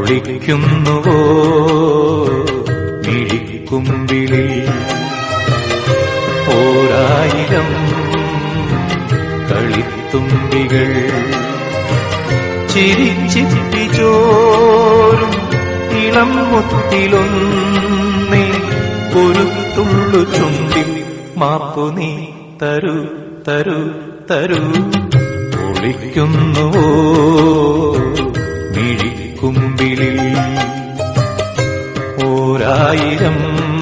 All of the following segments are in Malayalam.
ഒളിക്കുന്നുവോ മിഴിക്കുമ്പിളി ഓരായിരം കളിത്തുമ്പികൾ ചിരിച്ചിപ്പിച്ചോരും ഇളം മുത്തിലൊന്നേ ഒരു തുള്ളു ചുണ്ടി മാപ്പു നീ തരൂ തരൂ തരൂ ഒളിക്കുന്നുവോ മിഴിക്കുമ്പിളിൽ ഓരായിരം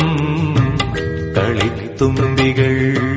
കളിത്തുമ്പികൾ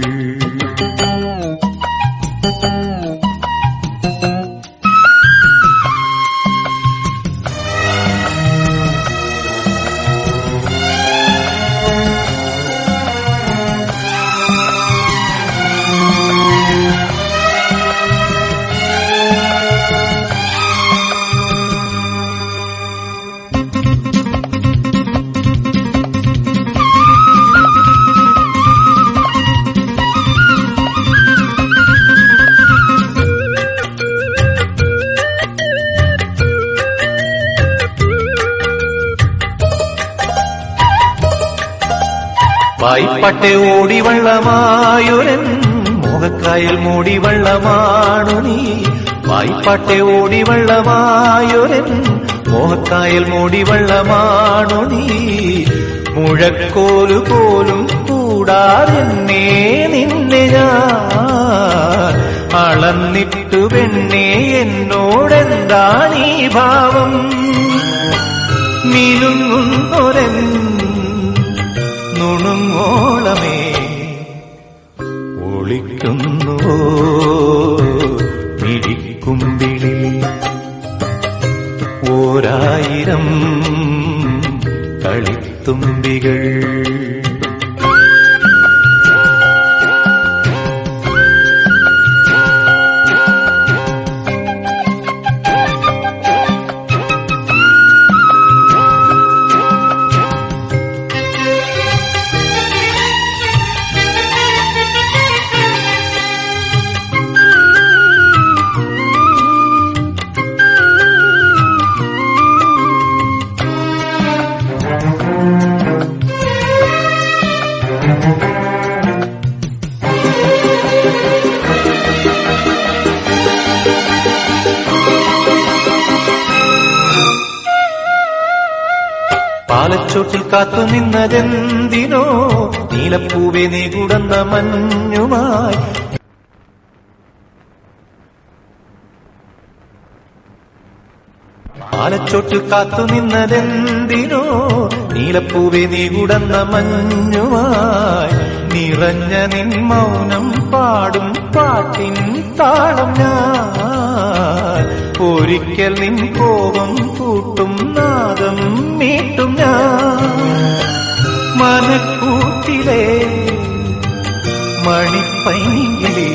വായ്പട്ടെ ഓടിവള്ളമായൊരൻ മുഖക്കായൽ മൂടിവള്ളമാണു നീ വായ്പട്ടെ ഓടിവള്ളമായൊരൻ മോഹക്കായൽ മൂടിവള്ളമാണു നീ മുഴക്കോലു പോലും കൂടാതെന്നേ നിന്നെ ഞാൻ അളന്നിട്ടു പെണ്ണേ എന്നോടെന്താണീ ഭാവം മിനുങ്ങുന്നൊരൻ നുണുങ്ങോളമേ ഒളിക്കുന്നുവോ മിഴിക്കുമ്പിളി ഓരായിരം കളിത്തുമ്പികൾ പാലച്ചോട്ടിൽ കാത്തു നിന്നതെന്തിനോ നീലപ്പൂവെ നീ കുടന്ന മഞ്ഞുമായി പാലച്ചോട്ടിൽ കാത്തു നിന്നതെന്തിനോ നീലപ്പൂവെ നീ കുടന്ന മഞ്ഞുമായി നിറഞ്ഞ നിൻ മൗനം പാടും പാട്ടിൻ താളം ഞാൻ ഒരിക്കൽ നിൻ കോപം കൂട്ടും നാദം മീട്ടും ഞാൻ മനക്കൂട്ടിലെ മണിപ്പൈങ്കിളി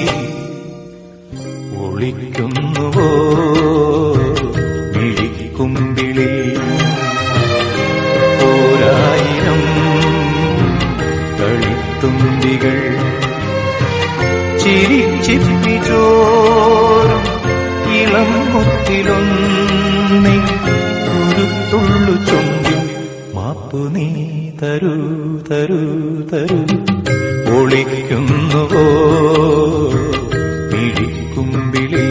ഒളിക്കുന്നുവോ മിഴിക്കുമ്പിളി ഓരായിരം കളിത്തുമ്പികൾ ചിരിച്ചിപ്പിച്ചോറും ഇളം മുത്തിലൊന്നി ഒരു തുള്ളു ചുണ്ടി മാപ്പു നീ തരൂ തരൂ തരൂ ഒളിക്കുന്നുവോ പിടിക്കുമ്പിളി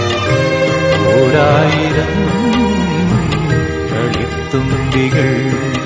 ഓരായിരം കളിത്തുമ്പികൾ